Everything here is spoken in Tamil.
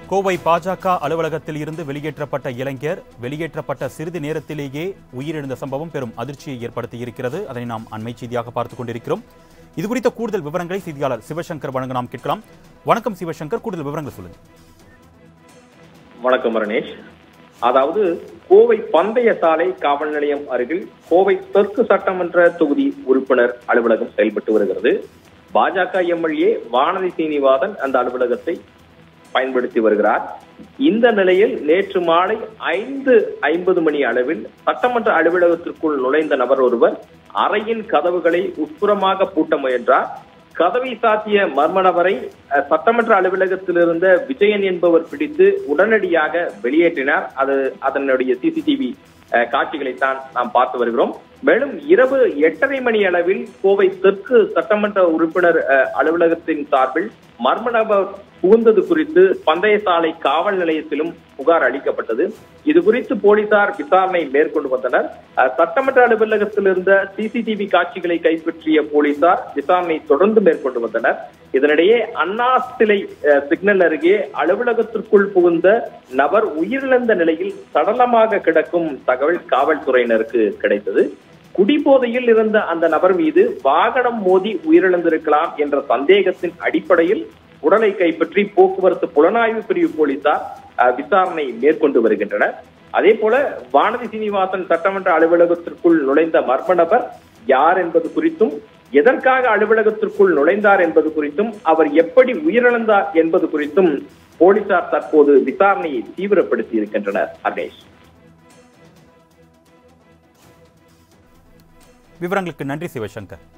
கோவை பாஜக அலுவலகத்தில் இருந்து வெளியேற்றப்பட்ட இளைஞர் வெளியேற்றப்பட்ட சிறிது நேரத்திலேயே உயிரிழந்த சம்பவம் பெரும் அதிர்ச்சியை ஏற்படுத்தியிருக்கிறது அதனை நாம் அண்மை செய்தியாக பார்த்துக் கொண்டிருக்கிறோம் இது குறித்த கூடுதல் விவரங்களை செய்தியாளர் சிவசங்கர் வழங்க நாம் கேட்கலாம் வணக்கம் சிவசங்கர் கூடுதல் விவரங்களை சொல்லுங்க வணக்கம் ரணேஷ் அதாவது கோவை பந்தய சாலை காவல் நிலையம் அருகில் கோவை தெற்கு சட்டமன்ற தொகுதி உறுப்பினர் அலுவலகம் செயல்பட்டு வருகிறது பாஜக எம்எல்ஏ வானதி சீனிவாசன் அந்த அலுவலகத்தை பயன்படுத்தி வருகிறார் இந்த நிலையில் நேற்று மாலை ஐந்து ஐம்பது மணி அளவில் சட்டமன்ற அலுவலகத்திற்குள் நுழைந்த நபர் ஒருவர் அறையின் கதவுகளை உட்புறமாக பூட்ட முயன்றார் கதவை சாத்திய மர்ம நபரை அஹ், சட்டமன்ற அலுவலகத்தில் இருந்த விஜயன் என்பவர் பிடித்து உடனடியாக வெளியேற்றினார் அது அதனுடைய சிசிடிவி காட்சிகளைத்தான் நாம் பார்த்து வருகிறோம் மேலும் இரவு எட்டரை மணி அளவில் கோவை தெற்கு சட்டமன்ற உறுப்பினர் அஹ், அலுவலகத்தின் சார்பில் மர்ம நபர் புகுந்தது குறித்து பந்தய சாலை காவல் நிலையத்திலும் புகார் அளிக்கப்பட்டது இது குறித்து போலீசார் விசாரணை மேற்கொண்டு வந்தனர் அஹ், சட்டமன்ற அலுவலகத்தில் இருந்த சிசிடிவி காட்சிகளை கைப்பற்றிய போலீசார் விசாரணை தொடர்ந்து மேற்கொண்டு வந்தனர் இதனிடையே அண்ணா சிலை அஹ், சிக்னல் அருகே அலுவலகத்திற்குள் புகுந்த நபர் உயிரிழந்த நிலையில் சடலமாக கிடக்கும் தகவல் காவல்துறையினருக்கு கிடைத்தது குடிபோதையில் இருந்த அந்த நபர் மீது வாகனம் மோதி உயிரிழந்திருக்கலாம் என்ற சந்தேகத்தின் அடிப்படையில் உடலை கைப்பற்றி போக்குவரத்து புலனாய்வு பிரிவு போலீசார் அஹ், விசாரணை மேற்கொண்டு வருகின்றனர் அதே போல வானதி சீனிவாசன் சட்டமன்ற அலுவலகத்திற்குள் நுழைந்த மர்ம நபர் யார் என்பது குறித்தும் எதற்காக அலுவலகத்திற்குள் நுழைந்தார் என்பது குறித்தும் அவர் எப்படி உயிரிழந்தார் என்பது குறித்தும் போலீசார் தற்போது விசாரணையை தீவிரப்படுத்தி இருக்கின்றனர் அகேஷ் விவரங்களுக்கு நன்றி சிவசங்கர்